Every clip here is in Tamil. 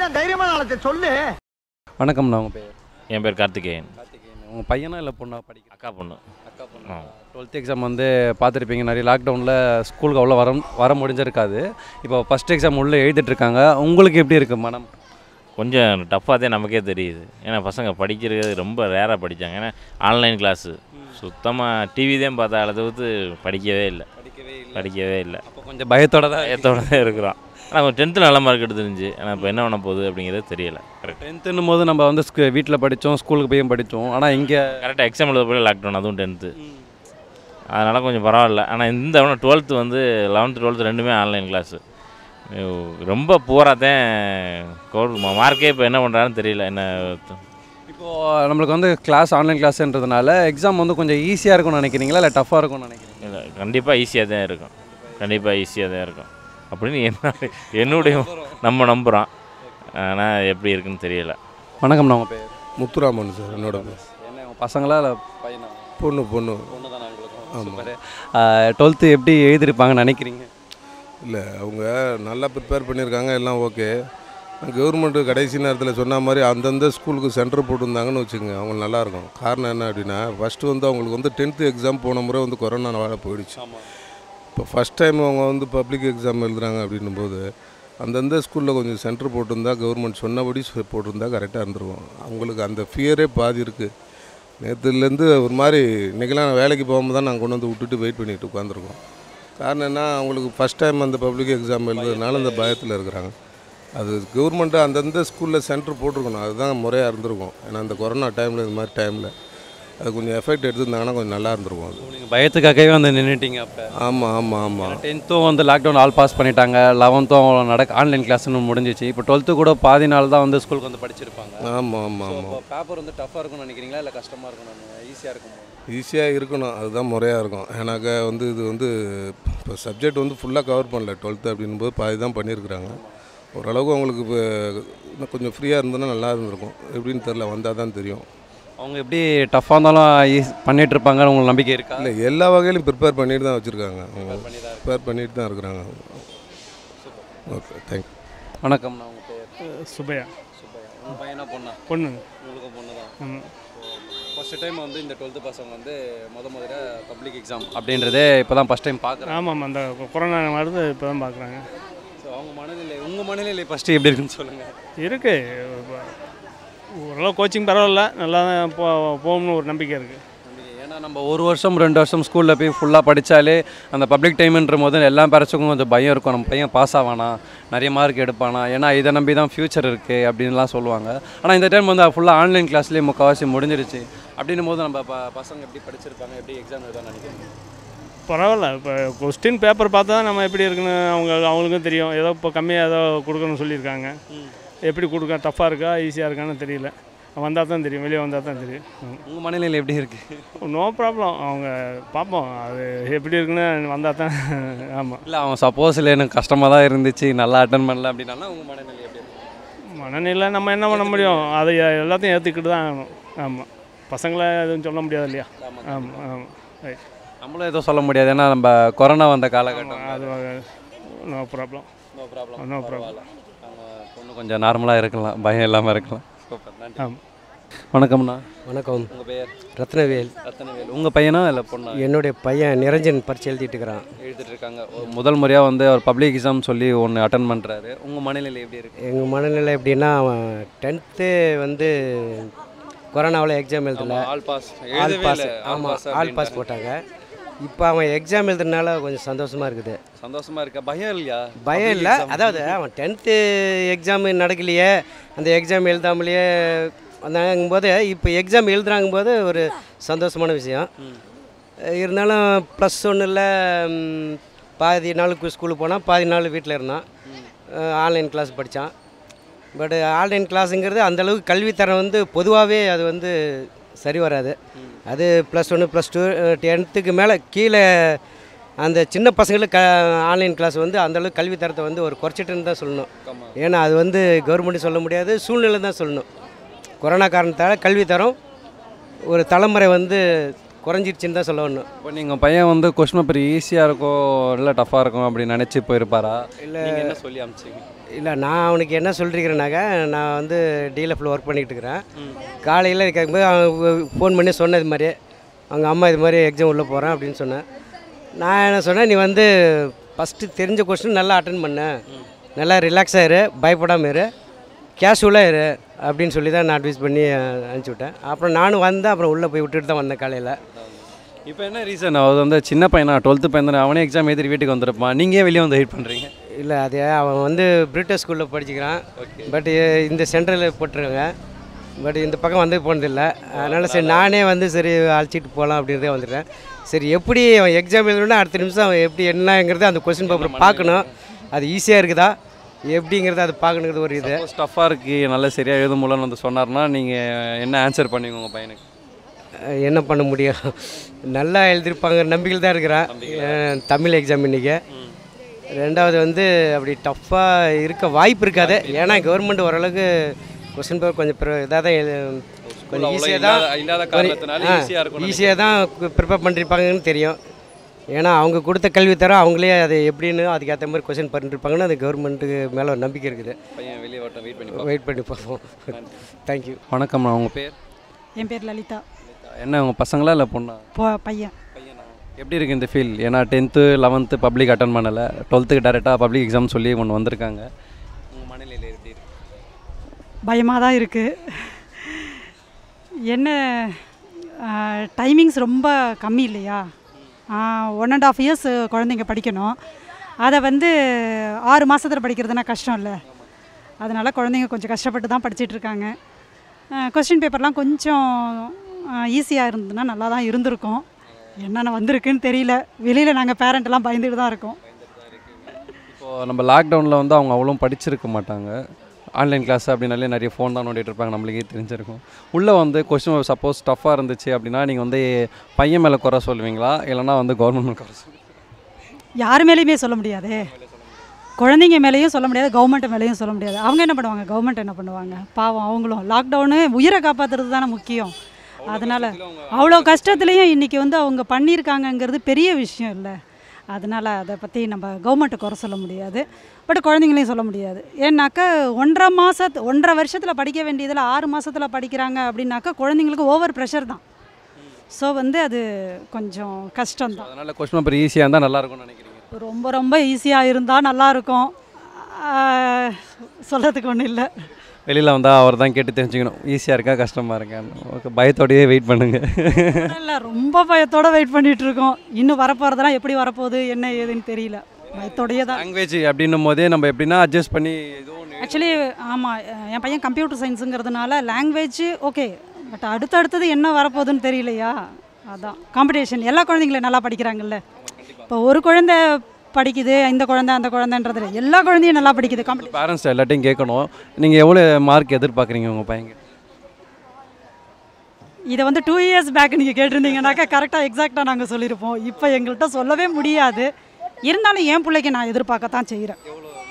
தான் தைரியமான ஆளத்தை சொல்லு வணக்கம்ண்ணா உங்கள் பேர் என் பேர் கார்த்திகேயன் உங்கள் பையனா இல்லை பொண்ணா படிக்க அக்கா பொண்ணு அக்கா ஆ. டுவெல்த் எக்ஸாம் வந்து பார்த்துருப்பீங்க நிறைய லாக்டவுனில் ஸ்கூலுக்கு அவ்வளோ வர வர முடிஞ்சிருக்காது இப்போ ஃபஸ்ட் எக்ஸாம் உள்ளே எழுதிட்டு இருக்காங்க உங்களுக்கு எப்படி இருக்குது மனம் கொஞ்சம் டஃப்பாக தான் நமக்கே தெரியுது ஏன்னா பசங்க படிக்கிறது ரொம்ப ரேராக படித்தாங்க ஏன்னா ஆன்லைன் கிளாஸு சுத்தமாக டிவி தான் பார்த்தா அதை தவிர்த்து படிக்கவே இல்லை படிக்கவே படிக்கவே இல்லை அப்போ கொஞ்சம் பயத்தோட தான் பயத்தோட தான் இருக்கிறோம் ஆனால் கொஞ்சம் டென்த்து நல்ல மார்க் எடுத்துருந்துச்சு ஆனால் இப்போ என்ன பண்ண போகுது அப்படிங்கிறது தெரியல கரெக்ட் டென்த்துன்னும் போது நம்ம வந்து ஸ்கூ வீட்டில் படித்தோம் ஸ்கூலுக்கு போயும் படித்தோம் ஆனால் இங்கே கரெக்டாக எக்ஸாம் எழுத போய் லாக்டவுன் அதுவும் டென்த்து அதனால் கொஞ்சம் பரவாயில்ல ஆனால் இந்த டுவெல்த்து வந்து லெவன்த்து டுவெல்த்து ரெண்டுமே ஆன்லைன் கிளாஸு ரொம்ப பூரா தான் கோர் மார்க்கே இப்போ என்ன பண்ணுறான்னு தெரியல என்ன இப்போது நம்மளுக்கு வந்து கிளாஸ் ஆன்லைன் கிளாஸ்ன்றதுனால எக்ஸாம் வந்து கொஞ்சம் ஈஸியாக இருக்கும்னு நினைக்கிறீங்களா இல்லை டஃப்பாக இருக்கும்னு நினைக்கிறீங்களா இல்லை கண்டிப்பாக ஈஸியாக தான் இருக்கும் கண்டிப்பாக ஈஸியாக தான் இருக்கும் அப்படின்னு என்ன என்னுடைய நம்ம நம்புகிறோம் ஆனால் எப்படி இருக்குன்னு தெரியல வணக்கம்ண்ணா உங்கள் பேர் முத்துராமன் சார் என்னோட பேர் என்ன உங்கள் பசங்களா இல்லை பையனா பொண்ணு பொண்ணு பொண்ணு தானே உங்களுக்கும் ஆமாம். சூப்பர் டுவெல்த்து எப்படி எழுதிருப்பாங்கன்னு நினைக்கிறீங்க இல்லை அவங்க நல்லா ப்ரிப்பேர் பண்ணியிருக்காங்க எல்லாம் ஓகே கவர்மெண்ட்டு கடைசி நேரத்தில் சொன்ன மாதிரி அந்தந்த ஸ்கூலுக்கு சென்டர் போட்டிருந்தாங்கன்னு வச்சுக்கோங்க அவங்க நல்லாயிருக்கும் காரணம் என்ன அப்படின்னா ஃபஸ்ட்டு வந்து அவங்களுக்கு வந்து டென்த்து எக்ஸாம் போன முறை வந்து கொரோனாவால் போயிடுச்சு இப்போ ஃபஸ்ட் டைம் அவங்க வந்து பப்ளிக் எக்ஸாம் எழுதுறாங்க அப்படின்னும் போது அந்தந்த ஸ்கூலில் கொஞ்சம் சென்டர் போட்டிருந்தா கவர்மெண்ட் சொன்னபடி சொ- போட்டிருந்தா கரெக்டாக இருந்துருவோம் அவங்களுக்கு அந்த ஃபியரே பாதி இருக்குது நேற்றுலேருந்து ஒரு மாதிரி இன்றைக்கெல்லாம் நான் வேலைக்கு போகும்போது தான் நாங்கள் கொண்டு வந்து விட்டுட்டு வெயிட் பண்ணிட்டு உட்காந்துருக்கோம் காரணம் என்ன அவங்களுக்கு ஃபஸ்ட் டைம் அந்த பப்ளிக் எக்ஸாம் எழுதுறதுனால அந்த பயத்தில் இருக்கிறாங்க அது கவர்மெண்ட்டு அந்தந்த ஸ்கூலில் சென்டர் போட்டிருக்கணும் அதுதான் முறையாக இருந்திருக்கும் ஏன்னா அந்த கொரோனா டைமில் இந்த மாதிரி டைமில் அது கொஞ்சம் எஃபெக்ட் எடுத்திருந்தாங்கன்னா கொஞ்சம் நல்லா இருந்திருக்கும் அது நீங்கள் பயத்துக்காகவே வந்து நின்றுட்டீங்க அப்போ ஆமாம் ஆமாம் ஆமாம் டென்த்தும் வந்து லாக்டவுன் ஆல் பாஸ் பண்ணிட்டாங்க லெவன்த்தும் நடக்க ஆன்லைன் கிளாஸ்னு முடிஞ்சிச்சு இப்போ டுவெல்த்து கூட பாதி நாள் தான் வந்து ஸ்கூலுக்கு வந்து படிச்சிருப்பாங்க ஆமாம் ஆமாம் ஆமாம் பேப்பர் வந்து டஃப்பாக இருக்கும்னு நினைக்கிறீங்களா இல்லை கஷ்டமாக இருக்கும் ஈஸியாக இருக்கும் ஈஸியாக இருக்கணும் அதுதான் முறையாக இருக்கும் ஏன்னாக்கா வந்து இது வந்து இப்போ சப்ஜெக்ட் வந்து ஃபுல்லாக கவர் பண்ணல டுவெல்த்து அப்படின்னும் போது பாதி தான் பண்ணியிருக்கிறாங்க ஓரளவுக்கு அவங்களுக்கு இப்போ இன்னும் கொஞ்சம் ஃப்ரீயாக இருந்ததுன்னா நல்லா இருந்திருக்கும் எப்படின்னு தெரில வந்தால் தான் தெரியும் அவங்க எப்படி டஃப்பாக இருந்தாலும் ஈஸ் பண்ணிட்டு இருப்பாங்கன்னு உங்களுக்கு நம்பிக்கை இருக்கா இல்லை எல்லா வகையிலும் ப்ரிப்பேர் பண்ணிட்டு தான் வச்சுருக்காங்க ப்ரிப்பேர் பண்ணிட்டு தான் இருக்கிறாங்க ஓகே தேங்க்யூ வணக்கம் நான் உங்கள் பேர் சுபையா சுப்பையா உங்கள் பையனா பொண்ணா பொண்ணு உங்களுக்கும் பொண்ணு தான் ஆமாம் ஃபஸ்ட்டு டைம் வந்து இந்த டுவெல்த்து பசங்க வந்து முத முதல்ல பப்ளிக் எக்ஸாம் அப்படின்றதே இப்போ தான் ஃபஸ்ட் டைம் பார்க்குறேன் ஆமாம் அந்த கொரோனா வருது இப்போ தான் பார்க்குறாங்க ஸோ அவங்க மனநிலை உங்கள் மனநிலை ஃபஸ்ட்டு எப்படி இருக்குன்னு சொல்லுங்கள் இருக்கு இப்ப ஓரளவு கோச்சிங் பரவாயில்ல நல்லா தான் போ போகணும்னு ஒரு நம்பிக்கை இருக்குது ஏன்னா நம்ம ஒரு வருஷம் ரெண்டு வருஷம் ஸ்கூலில் போய் ஃபுல்லாக படித்தாலே அந்த பப்ளிக் டைம்ன்ற போது எல்லா பேரண்ட்ஸுக்கும் கொஞ்சம் பயம் இருக்கும் நம்ம பையன் பாஸ் ஆவானா நிறைய மார்க் எடுப்பானா ஏன்னா இதை நம்பி தான் ஃப்யூச்சர் இருக்குது அப்படின்லாம் சொல்லுவாங்க ஆனால் இந்த டைம் வந்து ஃபுல்லாக ஆன்லைன் கிளாஸ்லேயே முக்கால்வாசி முடிஞ்சிருச்சு அப்படின்னும் போது நம்ம ப பசங்க எப்படி படிச்சிருப்பாங்க எப்படி எக்ஸாம் எழுத நினைக்கிறீங்க பரவாயில்ல இப்போ கொஸ்டின் பேப்பர் பார்த்தா தான் நம்ம எப்படி இருக்குன்னு அவங்க அவங்களுக்கும் தெரியும் ஏதோ இப்போ கம்மியாக ஏதோ கொடுக்கணும்னு சொல்லியிருக்காங்க எப்படி கொடுக்க டஃப்பாக இருக்கா ஈஸியாக இருக்கான்னு தெரியல வந்தால் தான் தெரியும் வெளியே வந்தால் தான் தெரியும் உங்கள் மனநிலை எப்படி இருக்குது நோ ப்ராப்ளம் அவங்க பார்ப்போம் அது எப்படி இருக்குன்னு வந்தால் தான் ஆமாம் இல்லை அவன் சப்போஸ் இல்லை எனக்கு கஷ்டமாக தான் இருந்துச்சு நல்லா அட்டன் பண்ணல அப்படின்னாலும் உங்கள் மனநிலை எப்படி இருக்கு மனநிலை நம்ம என்ன பண்ண முடியும் அதை எல்லாத்தையும் ஏற்றுக்கிட்டு தான் ஆகணும் ஆமாம் பசங்களை எதுவும் சொல்ல முடியாது இல்லையா ஆமாம் ஆமாம் ரைட் நம்மளும் எதுவும் சொல்ல முடியாது ஏன்னா நம்ம கொரோனா வந்த காலகட்டம் அது no problem no problem no problem அவங்க பொண்ணு கொஞ்சம் நார்மலாக இருக்கலாம் பயம் இல்லாமல் இருக்கலாம் நன்றி ஆமாம் வணக்கம்ண்ணா வணக்கம் உங்கள் பேர் ரத்னவேல் ரத்தனவேல் உங்கள் பையனா இல்லை பொண்ணா என்னுடைய பையன் நிரஞ்சன் பரிச்சு எழுதிட்டு இருக்கிறான் எழுதிட்டு இருக்காங்க ஒரு முதல் முறையாக வந்து அவர் பப்ளிக் எக்ஸாம் சொல்லி ஒன்று அட்டன் பண்ணுறாரு உங்கள் மனநிலை எப்படி இருக்கு எங்கள் மனநிலை எப்படின்னா அவன் டென்த்து வந்து கொரோனாவில் எக்ஸாம் எழுதல ஆல் பாஸ் ஆல் பாஸ் ஆமாம் ஆல் பாஸ் போட்டாங்க இப்போ அவன் எக்ஸாம் எழுதுறதுனால கொஞ்சம் சந்தோஷமாக இருக்குது சந்தோஷமா இருக்கா பயம் இல்லையா பயம் இல்லை அதாவது அவன் டென்த்து எக்ஸாம் நடக்கலையே அந்த எக்ஸாம் எழுதாமலேயே வந்தாங்கும்போது இப்போ எக்ஸாம் எழுதுறாங்கும்போது ஒரு சந்தோஷமான விஷயம் இருந்தாலும் ப்ளஸ் ஒன்றில் பாதி நாளுக்கு ஸ்கூலுக்கு போனால் பாதி நாள் வீட்டில் இருந்தான் ஆன்லைன் கிளாஸ் படித்தான் பட் ஆன்லைன் கிளாஸுங்கிறது அந்தளவுக்கு கல்வித்தரம் வந்து பொதுவாகவே அது வந்து சரி வராது அது ப்ளஸ் ஒன்று ப்ளஸ் டூ டென்த்துக்கு மேலே கீழே அந்த சின்ன பசங்களுக்கு க ஆன்லைன் கிளாஸ் வந்து அந்தளவுக்கு கல்வித்தரத்தை வந்து ஒரு குறைச்சிட்டுன்னு தான் சொல்லணும் ஏன்னா அது வந்து கவர்மெண்ட் சொல்ல முடியாது சூழ்நிலை தான் சொல்லணும் கொரோனா காரணத்தால் கல்வித்தரம் ஒரு தலைமுறை வந்து குறைஞ்சிருச்சுன்னு தான் சொல்ல ஒன்று இப்போ நீங்கள் பையன் வந்து கொஸ்டின் பேப்பர் ஈஸியாக இருக்கும் இல்லை டஃப்பாக இருக்கும் அப்படின்னு நினச்சி போயிருப்பாரா இல்லை நீங்கள் என்ன சொல்லி அமிச்சிங்க இல்லை நான் அவனுக்கு என்ன சொல்லிருக்கிறேனாக்கா நான் வந்து டீலஃபில் ஒர்க் பண்ணிகிட்டு இருக்கிறேன் காலையில் கேட்கும்போது அவன் ஃபோன் பண்ணி சொன்னது மாதிரி அவங்க அம்மா இது மாதிரி எக்ஸாம் உள்ளே போகிறேன் அப்படின்னு சொன்னேன் நான் என்ன சொன்னேன் நீ வந்து ஃபஸ்ட்டு தெரிஞ்ச கொஸ்டின் நல்லா அட்டன் பண்ண நல்லா ரிலாக்ஸாக இரு பயப்படாமல் இரு கேஷுவலாக இரு அப்படின்னு சொல்லி தான் நான் அட்வைஸ் பண்ணி அஹ், அனுப்பிச்சி விட்டேன் அப்புறம் நானும் வந்தேன் அப்புறம் உள்ளே போய் விட்டுட்டு தான் வந்தேன் காலையில் இப்போ என்ன ரீசன் அவர் வந்து சின்ன பையனா டுவெல்த்து பையன் தானே அவனே எக்ஸாம் எழுதி வீட்டுக்கு வந்திருப்பான் நீங்கள் ஏன் வெளியே வந்து வெயிட் பண்ணுறீங்க இல்லை அது அவன் வந்து பிரிட்டிஷ் ஸ்கூலில் படிச்சுக்கிறான் பட் இந்த சென்ட்ரலில் போட்டிருக்காங்க பட் இந்த பக்கம் வந்து போனதில்லை அதனால் சரி நானே வந்து சரி அழைச்சிட்டு போகலாம் அப்படின்றதே வந்துட்டேன் சரி எப்படி அவன் எக்ஸாம் எழுதணும்னா அடுத்த நிமிஷம் அவன் எப்படி என்னங்கிறது அந்த கொஸ்டின் பேப்பர் பார்க்கணும் அது ஈஸியாக இருக்குதா எப்படிங்கிறத அது பார்க்கணுங்கிறது ஒரு இது டஃப்பாக இருக்கு நல்லா சரியாக எழுத முடியலன்னு வந்து சொன்னார்னா நீங்கள் என்ன ஆன்சர் பண்ணுவீங்க உங்கள் பையனுக்கு அஹ் என்ன பண்ண முடியும் நல்லா எழுதியிருப்பாங்க நம்பிக்கையில் தான் இருக்கிறான் அஹ் தமிழ் எக்ஸாம் இன்றைக்கி ரெண்டாவது வந்து அப்படி டஃப்பாக இருக்க வாய்ப்பு இருக்காது ஏன்னா கவர்மெண்ட் ஓரளவுக்கு கொஸ்டின் பேப்பர் கொஞ்சம் இதாக தான் எழு- கொஞ்சம் அவ்வளோ ஈஸியாக தான் இல்லாத- இல்லாத காரணத்தினால ஈஸியாக இருக்கும் ஈஸியாக தான் ப்ரிப்பேர் பண்ணியிருப்பாங்கன்னு தெரியும் ஏன்னா அவங்க கொடுத்த கல்வி தரம் அவங்களே அது எப்படின்னு அதுக்கேற்ற மாதிரி கொஸ்டின் பண்ணிருப்பாங்கன்னு அது கவர்மெண்ட்டுக்கு மேலே ஒரு நம்பிக்கை இருக்குது பையன் வெளியே வரட்டும் வெயிட் பண்ணி வெயிட் பண்ணி பார்ப்போம் தேங்க்யூ வணக்கம் உங்கள் பேர் என் பேர் லலிதா என்ன உங்கள் பசங்களா இல்லை பொண்ணா போ பையன் பையனா எப்படி இருக்கு இந்த ஃபீல் ஏன்னா டென்த்து லெவன்த்து பப்ளிக் அட்டன் பண்ணலை டுவெல்த்துக்கு டேரெக்டாக பப்ளிக் எக்ஸாம் சொல்லி ஒன்று வந்திருக்காங்க உங்கள் மனநிலையில் எப்படி இருக்கு பயமாக தான் இருக்குது என்ன டைமிங்ஸ் ரொம்ப கம்மி இல்லையா ஒன் அண்ட் ஆஃப் இயர்ஸ் குழந்தைங்க படிக்கணும் அதை வந்து ஆறு மாதத்தில் படிக்கிறதுனா கஷ்டம் இல்லை அதனால் குழந்தைங்க கொஞ்சம் கஷ்டப்பட்டு தான் படிச்சிட்டு இருக்காங்க கொஸ்டின் பேப்பர்லாம் கொஞ்சம் ஈஸியாக இருந்ததுன்னா நல்லா தான் இருந்திருக்கும் என்னென்ன வந்திருக்குன்னு தெரியல வெளியில் நாங்கள் பேரண்ட்லாம் பயந்துட்டு தான் இருக்கோம் இப்போது நம்ம லாக்டவுனில் வந்து அவங்க அவ்வளோ படிச்சிருக்க மாட்டாங்க ஆன்லைன் கிளாஸ் அப்படின்னாலே நிறைய ஃபோன் தான் நோண்டிட்டு இருப்பாங்க நம்மளுக்கே தெரிஞ்சிருக்கும் உள்ளே வந்து கொஸ்டின் சப்போஸ் டஃப்பாக இருந்துச்சு அப்படின்னா நீங்கள் வந்து பையன் மேலே குறை சொல்லுவீங்களா இல்லைனா வந்து கவர்மெண்ட் மேலே குறை சொல்லுவீங்களா யார் மேலேயுமே சொல்ல முடியாது குழந்தைங்க மேலேயும் சொல்ல முடியாது கவர்மெண்ட் மேலேயும் சொல்ல முடியாது அவங்க என்ன பண்ணுவாங்க கவர்மெண்ட் என்ன பண்ணுவாங்க பாவம் அவங்களும் லாக்டவுனு உயிரை காப்பாற்றுறது தானே முக்கியம் அதனால் அவ்வளோ கஷ்டத்துலேயும் இன்றைக்கி வந்து அவங்க பண்ணியிருக்காங்கங்கிறது பெரிய விஷயம் இல்லை அதனால் அதை பற்றி நம்ம கவர்மெண்ட்டை குறை சொல்ல முடியாது பட் குழந்தைங்களையும் சொல்ல முடியாது ஏன்னாக்கா ஒன்றரை மாதத்து ஒன்றரை வருஷத்தில் படிக்க வேண்டியதில் ஆறு மாதத்தில் படிக்கிறாங்க அப்படின்னாக்கா குழந்தைங்களுக்கு ஓவர் ப்ரெஷர் தான் ஸோ வந்து அது கொஞ்சம் கஷ்டம்தான் அதனால் கொஸ்டின் பேப்பர் ஈஸியாக இருந்தால் நல்லா இருக்கும்னு நினைக்கிறீங்க ரொம்ப ரொம்ப ஈஸியாக இருந்தால் நல்லாயிருக்கும் சொல்கிறதுக்கு ஒன்றும் இல்லை வெளியில் வந்தால் அவர் தான் கேட்டு தெரிஞ்சுக்கணும் ஈஸியாக இருக்கா கஷ்டமாக இருக்கா ஓகே பயத்தோடயே வெயிட் பண்ணுங்கள் இல்லை ரொம்ப பயத்தோட வெயிட் பண்ணிட்டு இருக்கோம் இன்னும் வரப்போகிறதெல்லாம் எப்படி வரப்போகுது என்ன ஏதுன்னு தெரியல பயத்தோடயே தான் லாங்குவேஜ் அப்படின்னும் போதே நம்ம எப்படின்னா அட்ஜஸ்ட் பண்ணி ஏதோ ஒன்று ஆக்சுவலி ஆமாம் என் பையன் கம்ப்யூட்டர் சயின்ஸுங்கிறதுனால லாங்குவேஜ் ஓகே பட் அடுத்தடுத்தது என்ன வரப்போகுதுன்னு தெரியலையா அதான் காம்படிஷன் எல்லா குழந்தைங்களும் நல்லா படிக்கிறாங்கல்ல இப்போ ஒரு குழந்தை படிக்குது இந்த குழந்தை அந்த குழந்தைன்றதுல எல்லா குழந்தையும் நல்லா படிக்குது காம்படி பேரண்ட்ஸ் எல்லாத்தையும் கேட்கணும் நீங்கள் எவ்வளோ மார்க் எதிர்பார்க்குறீங்க உங்கள் பையன் இதை வந்து டூ இயர்ஸ் பேக் நீங்கள் கேட்டிருந்தீங்கன்னாக்கா கரெக்டாக எக்ஸாக்டாக நாங்கள் சொல்லியிருப்போம் இப்போ எங்கள்கிட்ட சொல்லவே முடியாது இருந்தாலும் என் பிள்ளைக்கு நான் எதிர்பார்க்கத்தான் செய்கிறேன்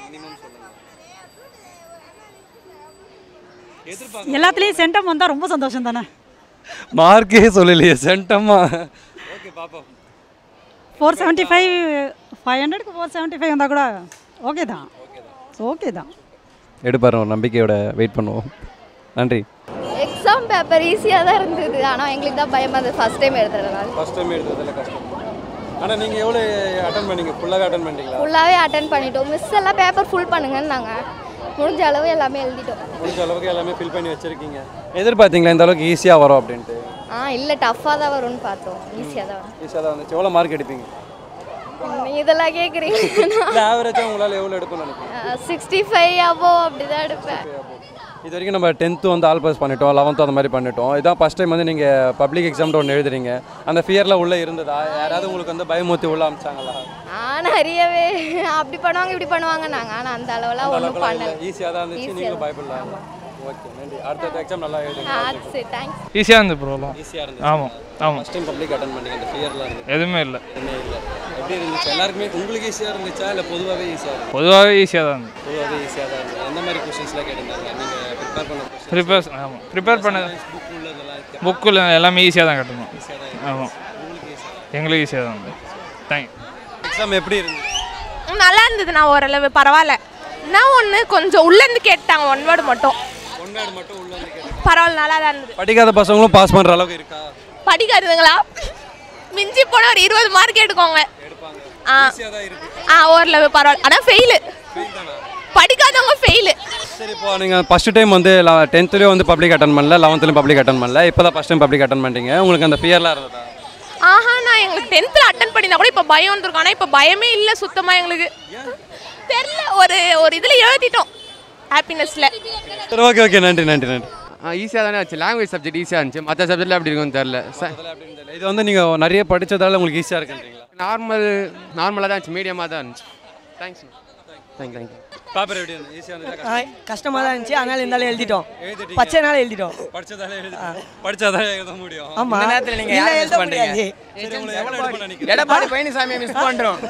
எல்லாத்துலேயும் சென்டம் வந்தால் ரொம்ப சந்தோஷம் தானே மார்க்கே சொல்லலையே சென்டம்மா ஓகே பாப்போம் ஃபோர் செவன்ட்டி ஃபைவ் ஃபைவ் ஹண்ட்ரடுக்கு ஃபோர் செவன்ட்டி ஃபைவ் வந்தால் கூட ஓகே தான் ஓகே தான் எடுப்பாரு ஒரு நம்பிக்கையோட வெயிட் பண்ணுவோம் நன்றி எக்ஸாம் பேப்பர் ஈஸியாக தான் இருந்தது ஆனால் எங்களுக்கு தான் பயமாக இருந்தது ஃபஸ்ட் டைம் எழுதுறதுனால ஃபஸ்ட் டைம் எடுத்ததில் கஷ்டம் ஆனால் நீங்கள் எவ்வளோ அட்டன் பண்ணீங்க ஃபுல்லாக அட்டன் பண்ணிட்டீங்களா ஃபுல்லாகவே அட்டன் பண்ணிட்டோம் மிஸ் எல்லாம் பேப்பர் ஃபுல் பண்ணுங்கன்னாங்க முடிஞ்ச அளவு எல்லாமே எழுதிட்டோம் முடிஞ்ச அளவுக்கு எல்லாமே ஃபில் பண்ணி வச்சுருக்கீங்க எதிர்பார்த்தீங்களா இந்த அளவுக்கு ஈஸியாக வரும் அப்படின்ட்டு ஆ இல்லை டஃப்பாக தான் வரும்னு பார்த்தோம் ஈஸியாக தான் வரும் ஈஸியாக தான் வந்துச்சு எவ்வளோ மார்க் எடுப்பீங்க நீ இதெல்லாம் கேட்குறீங்க இல்லை ஆவரேஜாக உங்களால் எவ்வளோ எடுக்கணும்னு நினைக்கிறீங்க சிக்ஸ்டி ஃபைவ் அபோ அப்படி தான் எடுப்பேன் இது வரைக்கும் நம்ம டென்த்து வந்து ஆல் பாஸ் பண்ணிட்டோம் லெவன்த்து அந்த மாதிரி பண்ணிட்டோம் இதான் ஃபஸ்ட் டைம் வந்து நீங்கள் பப்ளிக் எக்ஸாம் ஒன்று எழுதுறீங்க அந்த ஃபியரில் உள்ளே இருந்ததா யாராவது உங்களுக்கு வந்து பயமுறுத்தி உள்ள அமிச்சாங்களா ஆ நிறையவே அப்படி பண்ணுவாங்க இப்படி பண்ணுவாங்க நாங்கள் ஆனால் அந்த அளவுலாம் ஒன்றும் பண்ணல ஈஸியாக தான் இருந்துச்சு நீங்களும் பயப்படல ஓகே நன்றி அடுத்த எக்ஸாம் நல்லா எழுதுங்க ஆ சரி தேங்க்ஸ் ஈஸியாக இருந்து ப்ராப்ளம் ஈஸியாக இருந்துச்சு ஆமாம் ஆமாம் ஃபஸ்ட் டைம் பப்ளிக் அட்டன் பண்ணீங்க அந்த ஃபியர்லாம் இருந்து எதுவுமே இல்லை என்ன இல்லை எப்படி இருந்துச்சு எல்லாருக்குமே உங்களுக்கு ஈஸியாக இருந்துச்சா இல்லை பொதுவாகவே ஈஸியாக இருந்துச்சு பொதுவாகவே ஈஸியாக தான் இருந்தது பொதுவாகவே ஈஸியாக தான் இருந்துச்சு எந்த மாதிரி கொஸ்டின்ஸ்லாம் கேட்டிருந்தாங்க நீங்கள் ப்ரிப்பேர் பண்ண கொஸ்டின் ப்ரிப்பேர் ஆமாம் ப்ரிப்பேர் பண்ணது புக் உள்ளதெல்லாம் புக்கில் எல்லாமே ஈஸியாக தான் கட்டணும் ஈஸியாக தான் ஆமாம் எங்களுக்கு ஈஸியாக தான் இருந்தது தேங்க்யூ எக்ஸாம் எப்படி இருந்துச்சு நல்லா இருந்தது நான் ஓரளவு பரவாயில்ல நான் ஒன்று கொஞ்சம் உள்ளேருந்து கேட்டாங்க ஒன் வேர்டு மட்டும் ஒன் வேர்டு மட்டும் உள்ள வந்து கேட்டு பரவாயில்ல நல்லா தான் இருந்தது படிக்காத பசங்களும் பாஸ் பண்ணுற அளவுக்கு இருக்கா படிக்காதுங்களா மிஞ்சி போன ஒரு இருபது மார்க் எடுக்கோங்க ஆ ஆ ஓரளவு பரவாயில்ல ஆனால் ஃபெயிலு படிக்காதவங்க ஃபெயிலு சரி இப்போ நீங்கள் ஃபஸ்ட்டு டைம் வந்து டென்த்துலேயும் வந்து பப்ளிக் அட்டன் பண்ணல லெவன்த்துலையும் பப்ளிக் அட்டன் பண்ணல இப்போ தான் ஃபஸ்ட் டைம் பப்ளிக் அட்டன் பண்ணிட்டீங்க உங்களுக்கு அந்த ஃபியர்லாம் இருந்ததா ஆஹா நான் எங்களுக்கு டென்த்தில் அட்டன் பண்ணியிருந்தா கூட இப்போ பயம் வந்திருக்கும் ஆனால் இப்போ பயமே இல்லை சுத்தமாக எங்களுக்கு தெரில ஒரு ஒரு இதில் எழுதிட்டோம் ஹாப்பினஸில் சரி ஓகே ஓகே நன்றி நன்றி நன்றி ஈஸியாக தானே ஆச்சு லாங்குவேஜ் சப்ஜெக்ட் ஈஸியாக இருந்துச்சு மற்ற சப்ஜெக்டில் எப்படி இருக்கும்னு தெரில இது வந்து நீங்கள் நிறைய படித்ததால உங்களுக்கு ஈஸியாக இருக்குன்றீங்களா நார்மல் நார்மலாக தான் இருந்துச்சு மீடியமாக தான் இருந்துச்சு தேங்க்ஸ் தேங்க் தேங்க்யூ பேப்பர் எப்படி இருந்தது ஈஸியாக இருந்துச்சா கஷ்டமாக தான் இருந்துச்சு அதனால இருந்தாலும் எழுதிட்டோம் எழுதிட்டீங்க. பச்சைனால எழுதிட்டோம் படிச்சதாலே எழுதி படிச்சாதான் எழுத முடியும் ஆமா இந்த நேரத்துல நீங்க இல்ல, யாரை எழுத miss பண்றீங்க? முடியாது. சரி உங்களுக்கு எவ்வளோ எடுப்பேன்னு நினைக்கிறீங்க எடப்பாடி பழனிசாமியை மிஸ் பண்ணுறோம்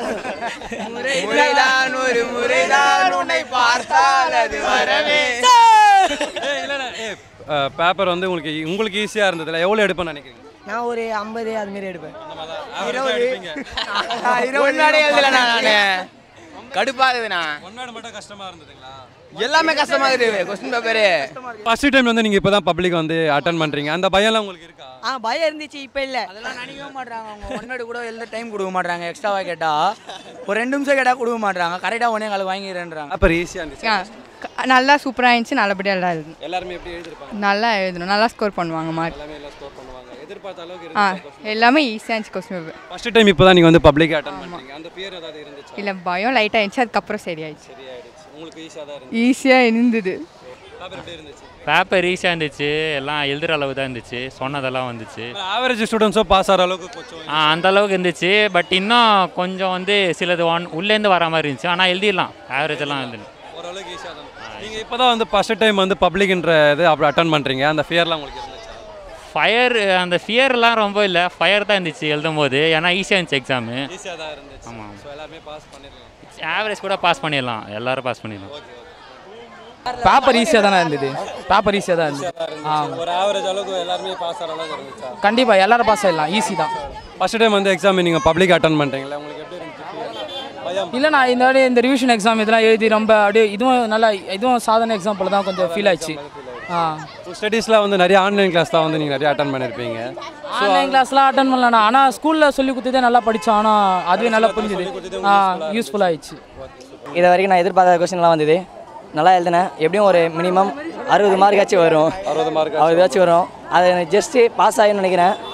முறைதான் ஒரு முறைதான் உன்னை பார்த்தால் அது வரவே ஏய் இல்லைண்ணே ஏ பேப்பர் வந்து உங்களுக்கு உங்களுக்கு ஈஸியாக இருந்ததுல எவ்வளோ எடுப்பேன்னு நினைக்கிறீங்க நான் ஒரு ஐம்பது அது மாதிரி எடுப்பேன் இருபது எடுப்பீங்க முன்னாடியே எழுதலண்ணா நான் கடுப்பாகுதுண்ணா ஒன்னாடு மட்டும் கஷ்டமாக இருந்ததுங்களா எல்லாமே கஷ்டமாக இருக்குது கொஸ்டின் பேப்பரு ஃபர்ஸ்ட் டைம் வந்து நீங்கள் இப்போ தான் பப்ளிக் வந்து அட்டன் பண்ணுறீங்க அந்த பயம்லாம் உங்களுக்கு இருக்கா ஆ பயம் இருந்துச்சு இப்போ இல்லை அதெல்லாம் நினைக்கவே மாட்றாங்க அவங்க ஒன் வேர்டு கூட எழுத டைம் கொடுக்க மாட்றாங்க எக்ஸ்ட்ராவாக கேட்டால் ஒரு ரெண்டு நிமிஷம் கேட்டால் கொடுக்க மாட்றாங்க கரெக்டாக ஒன்றே கால் வாங்கிடுறேன்றாங்க பேப்பர் ஈஸியாக இருந்துச்சு நல்லா சூப்பராக இருந்துச்சு நல்லபடியாக எல்லாம் எழுதணும் எல்லாருமே எப்படி எழுதிருப்பாங்க நல்லா எழுதணும் நல்லா ஸ்கோர் பண்ணுவாங்க மார்க் எல்லாமே எல்லாம் ஸ்கோர் பண்ணுவாங்க எதிர்பார்த்த அளவுக்கு ஆ இருந்துச்சு எல்லாமே ஈஸியாக இருந்துச்சு கொஸ்டின் பேப்பர் ஃபர்ஸ்ட் டைம் இப்போ தான் நீங்கள் வந்து பப்ளிக் அட்டன் பண்ணுறீங்க அந்த பேர் ஏதாவது இருந்துச்சு இல்லை பயம் லைட்டாக இருந்துச்சு அதுக்கப்புறம் சரியாயிடுச்சு சரியாயிடுச்சு உங்களுக்கு ஈஸியாக தான் இருந்துச்சு ஈஸியாக இருந்தது பேப்பர் எப்படி இருந்துச்சு பேப்பர் ஈஸியாக இருந்துச்சு எல்லாம் எழுதுகிற அளவு தான் இருந்துச்சு சொன்னதெல்லாம் வந்துச்சு ஆவரேஜ் ஸ்டூடெண்ட்ஸோ பாஸ் ஆகிற அளவுக்கு கொஞ்சம் ஆ அந்த அளவுக்கு இருந்துச்சு பட் இன்னும் கொஞ்சம் வந்து சிலது ஒன் உள்ளேருந்து வர மாதிரி இருந்துச்சு ஆனால் எழுதிடலாம் ஆவரேஜ் எல்லாம் எழுதணும் ஓரளவுக்கு ஈஸியாக தான் நீங்கள் இப்போ தான் வந்து ஃபர்ஸ்ட் டைம் வந்து பப்ளிக்ன்ற இது அப்படி அட்டன் பண்ணுறீங்க அந்த ஃபியர்லாம் உங்களுக்கு இருந்துச்சா ஃபயர் அந்த ஃபியர்லாம் ரொம்ப இல்லை ஃபயர் தான் இருந்துச்சு எழுதும் போது ஏன்னா ஈஸியாக இருந்துச்சு எக்ஸாமு ஈஸியாக தான் இருந்துச்சு ஆமாம். ஸோ எல்லாருமே பாஸ் பண்ணிடலாம் ஆவரேஜ் கூட பாஸ் பண்ணிடலாம் எல்லாரும் பாஸ் பண்ணிடலாம் பேப்பர் ஈஸியாக தானே இருந்தது பேப்பர் ஈஸியாக தான் இருந்தது ஆ ஒரு ஆவரேஜ் அளவுக்கு எல்லாருமே பாஸ் ஆகிற அளவுக்கு இருந்துச்சா கண்டிப்பாக எல்லாரும் பாஸ் ஆகிடலாம் ஈஸி தான் ஃபர்ஸ்ட் டைம் வந்து எக்ஸாம் நீங்கள் பப்ளிக் அட்டன் பண்ணுறீங்களா உங்களுக்கு எப்படி இருந்துச்சு fear? பயம் இல்லை நான் இந்த வாட்டி இந்த ரிவிஷன் எக்ஸாம் இதெல்லாம் எழுதி ரொம்ப அப்படியே இதுவும் நல்லா இதுவும் சாதாரண எக்ஸாம் போல தான் கொஞ்சம் ஃபீல் ஆயிடுச்சு ஆ ஸ்டடீஸில் வந்து நிறைய ஆன்லைன் கிளாஸ் தான் வந்து நீங்கள் நிறைய அட்டன் பண்ணியிருப்பீங்க ஆன்லைன் கிளாஸ்லாம் அட்டன் பண்ணலண்ணா ஆனால் ஸ்கூலில் சொல்லி கொடுத்ததே நல்லா படித்தோம் ஆனால் அதுவே நல்லா புரிஞ்சுது ஆ யூஸ்ஃபுல் ஆயிடுச்சு இது வரைக்கும் நான் எதிர்பார்த்த கொஸ்டின்லாம் வந்தது நல்லா எழுதினேன் எப்படியும் ஒரு மினிமம் அறுபது மார்க்காச்சும் வரும் அறுபது மார்க் அறுபதாச்சும் வரும் அது ஜஸ்ட்டு பாஸ் ஆகின்னு நினைக்கிறேன்